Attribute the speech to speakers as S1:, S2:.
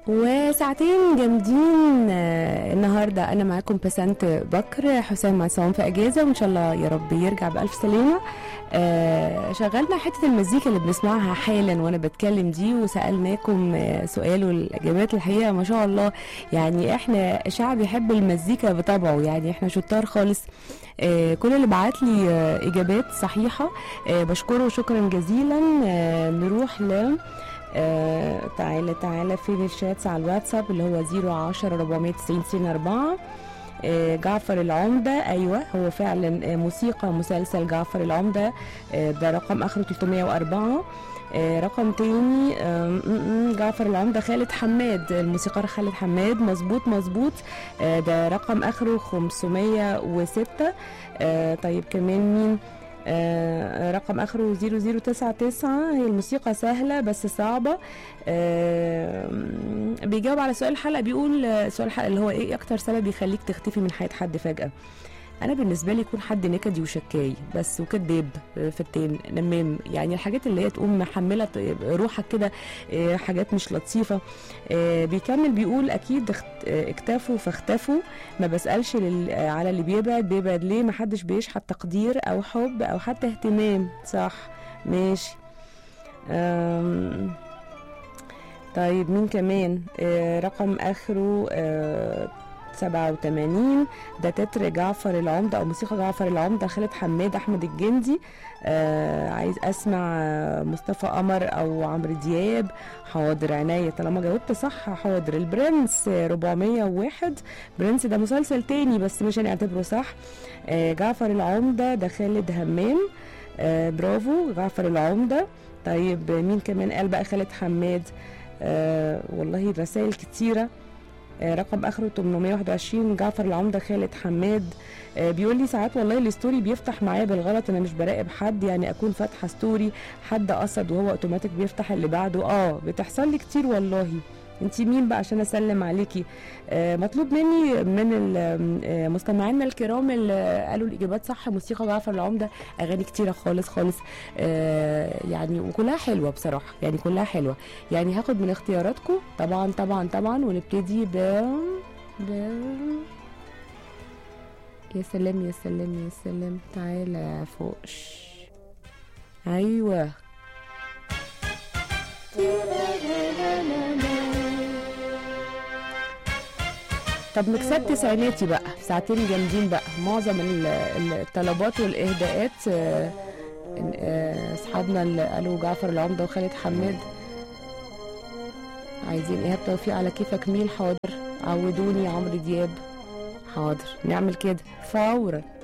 S1: وساعتين جامدين آه، النهارده انا معاكم بسنت بكر حسام عصام في اجازه وان شاء الله يا رب يرجع بالف سلامه آه، شغلنا حته المزيكا اللي بنسمعها حالا وانا بتكلم دي وسالناكم آه، سؤال والاجابات الحقيقه ما شاء الله يعني احنا شعب يحب المزيكا بطبعه يعني احنا شطار خالص آه، كل اللي بعت لي آه، اجابات صحيحه آه، بشكره شكرا جزيلا آه، نروح ل آه، تعالى تعالى فين الشاتس على الواتساب اللي هو 010 490 سين 4 آه، جعفر العمدة أيوة هو فعلا آه، موسيقى مسلسل جعفر العمدة آه، ده رقم آخره 304 آه، رقم تاني آه، م- م- جعفر العمدة خالد حماد الموسيقار خالد حماد مظبوط مظبوط آه، ده رقم آخره 506 آه، طيب كمان مين آه، رقم اخره 0099 هي الموسيقى سهله بس صعبه آه، بيجاوب على سؤال الحلقه بيقول آه، سؤال الحلقه اللي هو ايه اكتر سبب يخليك تختفي من حياه حد فجاه انا بالنسبه لي يكون حد نكدي وشكاي بس وكداب آه، فتان نمام يعني الحاجات اللي هي تقوم محمله ط- روحك كده آه، حاجات مش لطيفه آه، بيكمل بيقول اكيد اخت- آه، اكتفوا فاختفوا ما بسالش لل- آه، على اللي بيبعد بيبعد ليه ما حدش بيشحت تقدير او حب او حتى اهتمام صح ماشي أم، طيب مين كمان آه رقم اخره آه 87 ده تتر جعفر العمدة او موسيقى جعفر العمدة خالد حماد احمد الجندي آه عايز اسمع آه، مصطفى قمر او عمرو دياب حاضر عينيا طالما جاوبت صح حاضر البرنس آه، 401 برنس ده مسلسل تاني بس مش هنعتبره صح آه جعفر العمدة ده خالد همام آه برافو جعفر العمدة طيب مين كمان قال بقى خالد حماد آه والله الرسائل كتيرة آه رقم اخره 821 جعفر العمدة خالد حماد آه بيقول لي ساعات والله الستوري بيفتح معايا بالغلط انا مش براقب حد يعني اكون فاتحه ستوري حد قصد وهو اوتوماتيك بيفتح اللي بعده اه بتحصل لي كتير والله انت مين بقى عشان اسلم عليكي آه مطلوب مني من ال- آه، مستمعينا الكرام اللي قالوا الاجابات صح موسيقى جعفر العمده اغاني كتيره خالص خالص آه يعني وكلها حلوه بصراحه يعني كلها حلوه يعني هاخد من اختياراتكم طبعا طبعا طبعا ونبتدي ب ب يا سلام يا سلام يا سلام تعالى يا فوقش ايوه طب مكسات تسعيناتي بقى ساعتين جامدين بقى معظم ال- ال- الطلبات والاهداءات آه، آه، اصحابنا اللي قالوا جعفر العمده وخالد حماد عايزين ايهاب توفيق على كيفك مين حاضر عودوني عمرو دياب حاضر نعمل كده فورا